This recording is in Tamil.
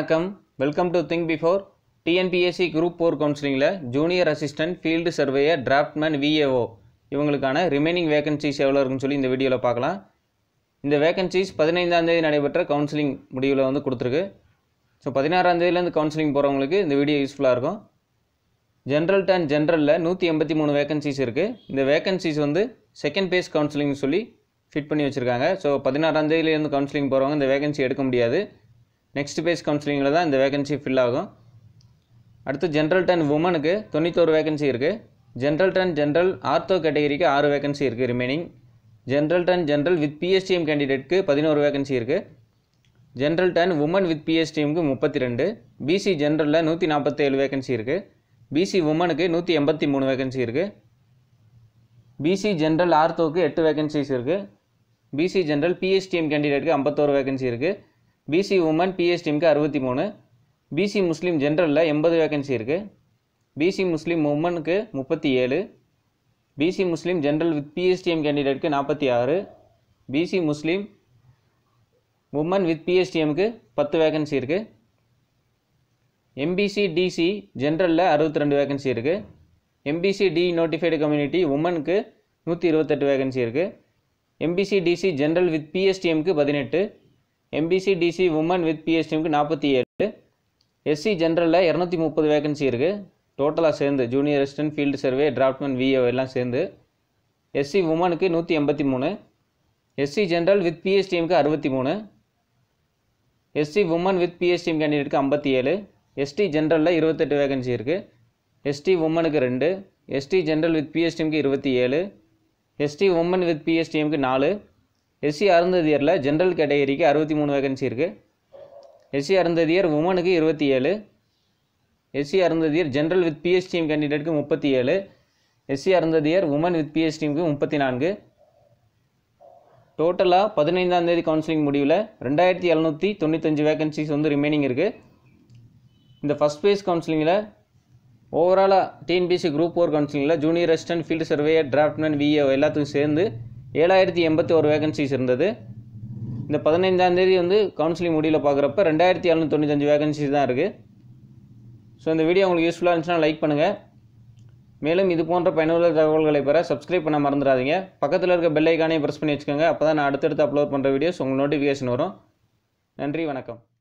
வணக்கம் welcome to think before TNPSC group four கவுன்சிலிங்கில் junior assistant field surveyor draftsman VAO இவங்களுக்கான ரிமைனிங் வேகன்சிஸ் எவ்வளோ இருக்குன்னு சொல்லி இந்த வீடியோவில் பார்க்கலாம் இந்த வேகன்சிஸ் பதினைந்தாம் தேதி நடைபெற்ற கவுன்சிலிங் முடிவில் வந்து கொடுத்துருக்கு ஸோ பதினாறாம் தேதியிலேருந்து கவுன்சிலிங் போகிறவங்களுக்கு இந்த வீடியோ யூஸ்ஃபுல்லாக இருக்கும் ஜென்ரல் அண்ட் ஜென்ரலில் நூற்றி எண்பத்தி மூணு வேகன்சிஸ் இருக்குது இந்த வேகன்சிஸ் வந்து செகண்ட் பேஸ் கவுன்சிலிங் சொல்லி ஃபிட் பண்ணி வச்சுருக்காங்க ஸோ பதினாறாம் தேதியிலேருந்து கவுன்சிலிங் போகிறவங்க இந்த வேகன்சி எடுக்க முடியாது நெக்ஸ்ட் பேஸ் கவுன்சிலிங்கில் தான் இந்த வேகன்சி ஃபில் ஆகும் அடுத்து ஜென்ரல் டென் உமனுக்கு தொண்ணூத்தோரு வேகன்சி இருக்குது ஜென்ரல் டென் ஜென்ரல் ஆர்த்தோ கேட்டகரிக்கு ஆறு வேகன்சி இருக்குது remaining general turn general with PSTM கேண்டிடேட்க்கு பதினோரு வேகன்சி இருக்குது ஜென்ரல் டென் உமன் வித் பிஎஸ்டிஎம்க்கு முப்பத்தி ரெண்டு பிசி ஜென்ரலில் நூற்றி நாற்பத்தேழு வேகன்சி இருக்குது பிசி உமனுக்கு நூற்றி எண்பத்தி மூணு வேகன்சி இருக்குது பிசி ஜென்ரல் ஆர்த்தோக்கு எட்டு வேகன்சிஸ் இருக்குது பிசி ஜென்ரல் பிஎஸ்டிஎம் கேண்டிடேட்க்கு ஐம்பத்தோரு வேகன்சி இருக்குது பிசி உமன் பிஎஸ்டிஎம்க்கு அறுபத்தி மூணு பிசி முஸ்லீம் ஜென்ரலில் எண்பது வேகன்சி இருக்குது பிசி முஸ்லீம் உமனுக்கு முப்பத்தி ஏழு BC Muslim general with PSTM கேண்டிடேட்க்கு நாற்பத்தி ஆறு பிசி முஸ்லீம் உமன் வித் பிஎஸ்டிஎம்க்கு பத்து வேகன்சி இருக்குது எம்பிசி டிசி ஜென்ரலில் அறுபத்தி ரெண்டு வேகன்சி இருக்குது எம்பிசி டி நோட்டிஃபைடு கம்யூனிட்டி உமனுக்கு நூற்றி இருபத்தெட்டு வேகன்சி இருக்குது எம்பிசி டிசி ஜென்ரல் வித் பிஎஸ்டிஎம்க்கு பதினெட்டு எம்பிசி டிசி உமன் வித் பிஎஸ்டிஎம்க்கு நாற்பத்தி ஏழு எஸ்சி ஜென்ரலில் இரநூத்தி முப்பது வேகன்சி இருக்குது டோட்டலாக சேர்ந்து junior assistant field survey draftsman VA எல்லாம் சேர்ந்து எஸ்சி உமனுக்கு நூற்றி எண்பத்தி மூணு எஸ்சி ஜென்ரல் வித் பிஎஸ்டிஎம்க்கு அறுபத்தி மூணு எஸ்சி உமன் வித் பிஎஸ்டிஎம் கேண்டிடேட்க்கு ஐம்பத்தி ஏழு எஸ்டி ஜென்ரலில் இருபத்தெட்டு வேகன்சி இருக்குது எஸ்டி உமனுக்கு ரெண்டு எஸ்டி ஜென்ரல் வித் பிஎஸ்டிஎம்க்கு இருபத்தி ஏழு எஸ்டி உமன் வித் பிஎஸ்டிஎம்க்கு நாலு எஸ்சி அருந்ததியரில் ஜென்ரல் கேட்டகரிக்கு அறுபத்தி மூணு வேகன்சி இருக்குது எஸ்சி அருந்ததியர் உமனுக்கு இருபத்தி ஏழு SC Arunthathiyar general with PSTM கேண்டிடேட்க்கு முப்பத்தி ஏழு எஸ்சி அருந்ததியர் உமன் வித் பிஎஸ்டிஎம்க்கு முப்பத்தி நான்கு டோட்டலாக பதினைந்தாம் தேதி கவுன்சிலிங் முடிவில் ரெண்டாயிரத்தி எழுநூற்றி தொண்ணூத்தஞ்சு வேகன்சிஸ் வந்து ரிமைனிங் இருக்குது இந்த ஃபஸ்ட் பேஸ் கவுன்சிலிங்கில் ஓவராலாக டிஎன்பிசி குரூப் ஃபோர் கவுன்சிலிங்கில் junior assistant field surveyor draftsman VA எல்லாத்துக்கும் சேர்ந்து ஏழாயிரத்தி எண்பத்தி ஒரு வேகன்சிஸ் இருந்தது இந்த பதினைந்தாம் தேதி வந்து கவுன்சிலிங் முடிவில் பார்க்குறப்ப ரெண்டாயிரத்தி எழுநூற்றி தொண்ணூத்தஞ்சு வேகன்சிஸ் தான் இருக்குது ஸோ இந்த வீடியோ உங்களுக்கு யூஸ்ஃபுல்லாக இருந்துச்சுன்னா லைக் பண்ணுங்கள் மேலும் இது போன்ற பயனுள்ள தகவல்களை பெற சப்ஸ்கிரைப் பண்ண மறந்துடாதீங்க பக்கத்தில் இருக்க பெல் ஐக்கானே ப்ரெஸ் பண்ணி வச்சுக்கோங்க அப்போ தான் நான் அடுத்தடுத்து அப்லோட் பண்ணுற வீடியோஸ் உங்களுக்கு நோட்டிஃபிகேஷன் வரும் நன்றி வணக்கம்